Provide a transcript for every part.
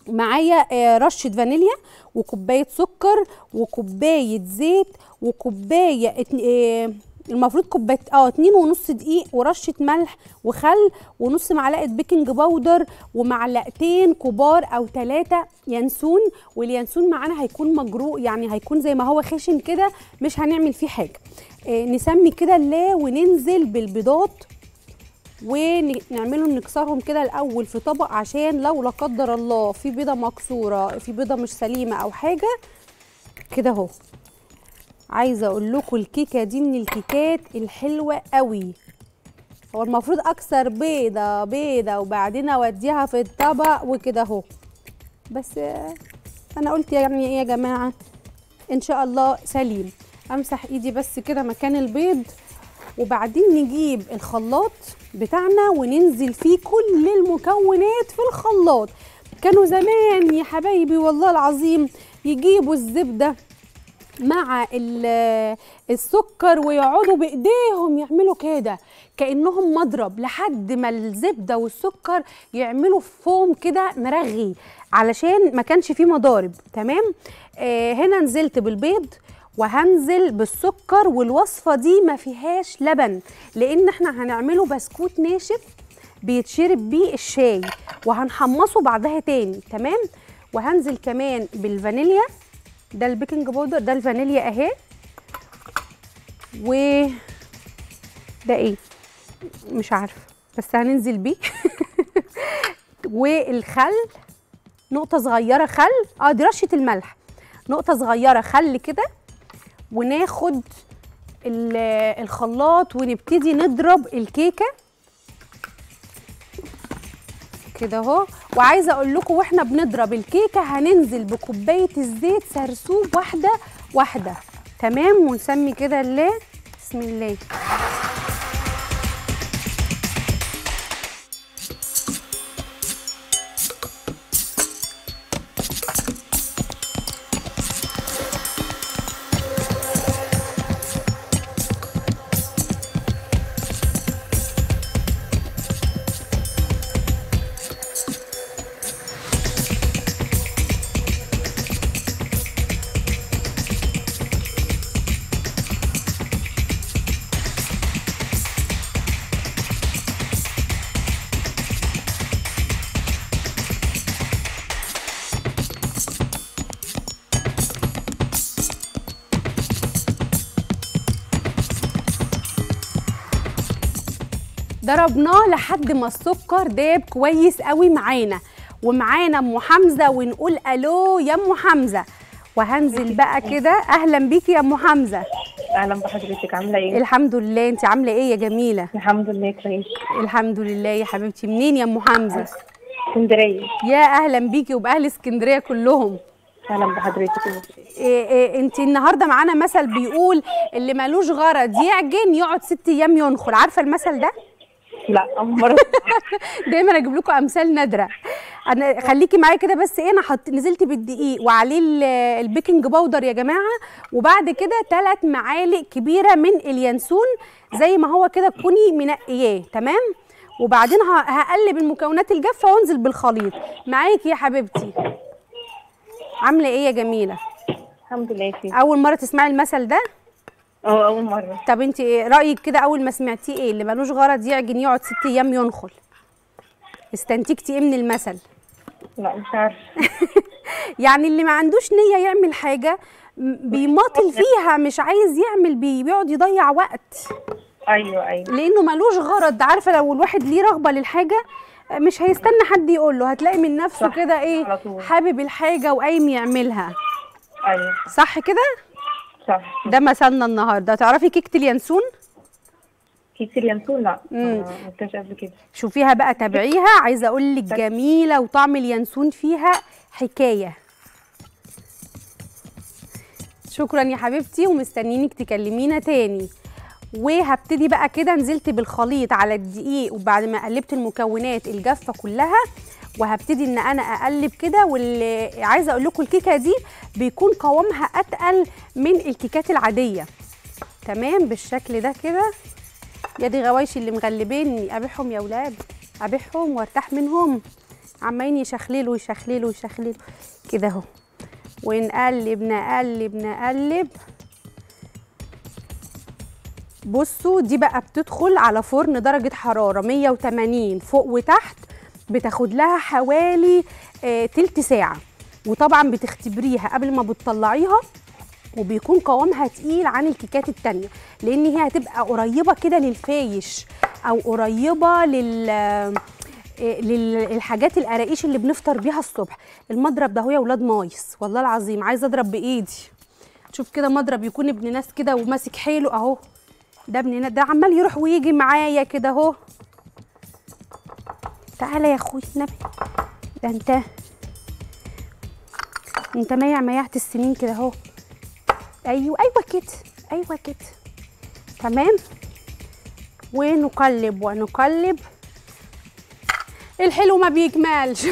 معايا آه، رشه فانيليا وكوبايه سكر وكوبايه زيت وكوبايه اتن- آه، المفروض كوبايه اه اتنين ونص دقيق ورشه ملح وخل ونص معلقه بيكنج باودر ومعلقتين كبار او ثلاثه ينسون واليانسون معانا هيكون مجروء يعني هيكون زي ما هو خشن كده مش هنعمل فيه حاجه آه نسمي كده الله وننزل بالبيضات ونعملهم نكسرهم كده الاول في طبق عشان لو لا قدر الله في بيضه مكسوره في بيضه مش سليمه او حاجه كده اهو عايزه اقول لكم الكيكه دي من الكيكات الحلوه قوي هو المفروض اكسر بيضه بيضه وبعدين اوديها في الطبق وكده اهو بس آه، انا قلت يعني ايه يا جماعه ان شاء الله سليم امسح ايدي بس كده مكان البيض وبعدين نجيب الخلاط بتاعنا وننزل فيه كل المكونات في الخلاط كانوا زمان يا حبايبي والله العظيم يجيبوا الزبده مع ال- السكر ويقعدوا بايديهم يعملوا كده كانهم مضرب لحد ما الزبده والسكر يعملوا فوم كده مرغي علشان ما كانش فيه مضارب تمام آه هنا نزلت بالبيض وهنزل بالسكر والوصفه دي ما فيهاش لبن لان احنا هنعمله بسكوت ناشف بيتشرب بيه الشاي وهنحمصه بعدها تاني تمام وهنزل كمان بالفانيليا ده البيكنج باودر ده الفانيليا اهي و ده ايه مش عارفه بس هننزل بيه والخل نقطه صغيره خل اه دي رشه الملح نقطه صغيره خل كده وناخد ال- الخلاط ونبتدي نضرب الكيكه كده اهو وعايزه اقول لكم واحنا بنضرب الكيكه هننزل بكوبايه الزيت سرسوب واحده واحده تمام ونسمي كده الله بسم الله ضربناه لحد ما السكر داب كويس قوي معانا ومعانا ام حمزه ونقول الو يا ام حمزه وهنزل بقى كده اهلا بيكي يا ام حمزه اهلا بحضرتك عامله ايه الحمد لله انت عامله ايه يا جميله الحمد لله كويس الحمد لله يا حبيبتي منين يا ام حمزه اسكندريه يا اهلا بيكي وباهل اسكندريه كلهم اهلا بحضرتك إيه إيه انت النهارده معانا مثل بيقول اللي ملوش غرض يعجن يقعد ست ايام ينخل عارفه المثل ده لا اول مره دايما اجيب لكم امثال نادره انا خليكي معايا كده بس ايه انا حط نزلت بالدقيق وعليه ال- البيكنج باودر يا جماعه وبعد كده ثلاث معالق كبيره من اليانسون زي ما هو كده تكوني منقياه تمام وبعدين ه- هقلب المكونات الجافه وانزل بالخليط معاكي يا حبيبتي عامله ايه يا جميله الحمد لله فيه اول مره تسمعي المثل ده اه اول مره طب انت ايه رايك كده اول ما سمعتيه ايه اللي ملوش غرض يعجن يقعد ست ايام ينخل استنتجتي ايه من المثل لا مش عارفه يعني اللي ما عندوش نيه يعمل حاجه م- بيماطل فيها مش عايز يعمل بي- بيقعد يضيع وقت ايوه ايوه لانه ملوش غرض عارفه لو الواحد ليه رغبه للحاجه مش هيستنى حد يقول له هتلاقي من نفسه صح، كده ايه على طول. حابب الحاجه وقايم يعملها ايوه صح كده صح ده مثلنا النهارده تعرفي كيكه اليانسون كيك اليانسون لا مم. ما قلتهاش قبل كده شوفيها بقى تابعيها عايزه اقول لك جميله وطعم اليانسون فيها حكايه شكرا يا حبيبتي ومستنينك تكلمينا تاني وهبتدي بقى كده نزلت بالخليط على الدقيق وبعد ما قلبت المكونات الجافه كلها وهبتدي ان انا اقلب كده واللي عايزه اقول لكم الكيكه دي بيكون قوامها اتقل من الكيكات العاديه تمام بالشكل ده كده يا دي غوايشي اللي مغلبيني ابيعهم يا ولاد ابيعهم وارتاح منهم عمالين يشخللوا يشخللوا يشخللوا كده اهو ونقلب نقلب نقلب بصوا دي بقى بتدخل على فرن درجة حرارة 180 فوق وتحت بتاخد لها حوالي آه تلت ساعة وطبعا بتختبريها قبل ما بتطلعيها وبيكون قوامها تقيل عن الكيكات التانية لان هي هتبقى قريبة كده للفايش او قريبة لل آه، للحاجات القراقيش اللي بنفطر بيها الصبح المضرب ده هو يا ولاد مايس والله العظيم عايزه اضرب بايدي شوف كده مضرب يكون ابن ناس كده وماسك حيله اهو ده ابن ناس ده عمال يروح ويجي معايا كده اهو تعالى يا اخوي النبي ده انت انت مايع ميعة السنين كده اهو ايوه ايوه كده ايوه كده تمام ونقلب ونقلب الحلو ما بيكملش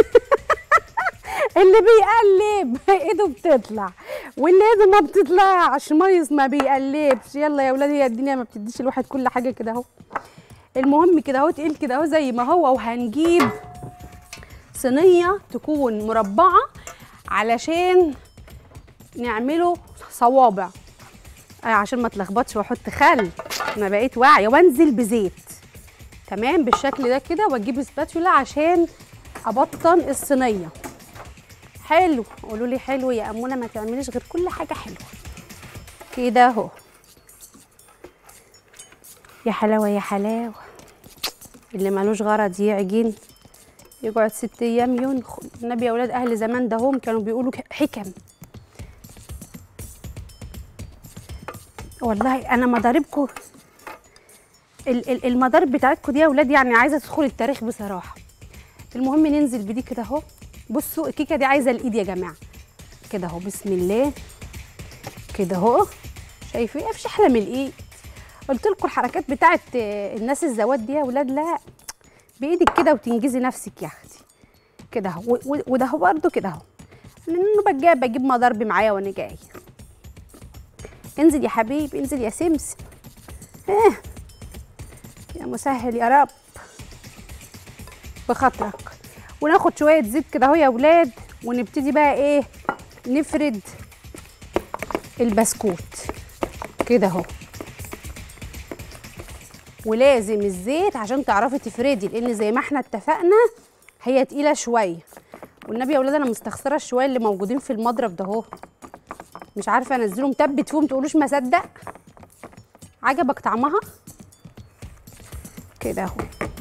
اللي بيقلب ايده بتطلع واللي ايده ما بتطلعش ميس ما بيقلبش يلا يا ولاد هي الدنيا ما بتديش الواحد كل حاجه كده اهو المهم كده اهو تقيل كده اهو زي ما هو وهنجيب صينيه تكون مربعه علشان نعمله صوابع آه عشان ما اتلخبطش واحط خل انا بقيت واعيه وانزل بزيت تمام بالشكل ده كده واجيب سباتولا عشان ابطن الصينيه حلو قولوا لي حلو يا امونه ما تعمليش غير كل حاجه حلوه كده اهو يا حلاوه يا حلاوه اللي ملوش غرض يعجن يقعد ست ايام ينخل النبي يا اولاد اهل زمان ده هم كانوا بيقولوا حكم والله انا مضاربكم ال- ال- المضارب بتاعتكم دي يا ولاد يعني عايزه تدخل التاريخ بصراحه المهم ننزل بدي كده اهو بصوا الكيكه دي عايزه الايد يا جماعه كده اهو بسم الله كده اهو شايفين مفيش احلى من الايد قلت لكم الحركات بتاعت آه، الناس الزواد دي يا ولاد لا بايدك كده وتنجزي نفسك يا اختي كده اهو و- و- وده هو برده كده اهو لانه بجيب بجيب مضارب معايا وانا جاي انزل يا حبيبي انزل يا سمسم آه. يا مسهل يا رب بخاطرك وناخد شويه زيت كده اهو يا ولاد ونبتدي بقى ايه نفرد البسكوت كده اهو ولازم الزيت عشان تعرفي تفردي لان زي ما احنا اتفقنا هي تقيله شويه والنبي يا ولاد انا مستخسره الشويه اللي موجودين في المضرب ده اهو مش عارفه انزله مثبت فيهم تقولوش ما صدق عجبك طعمها كده اهو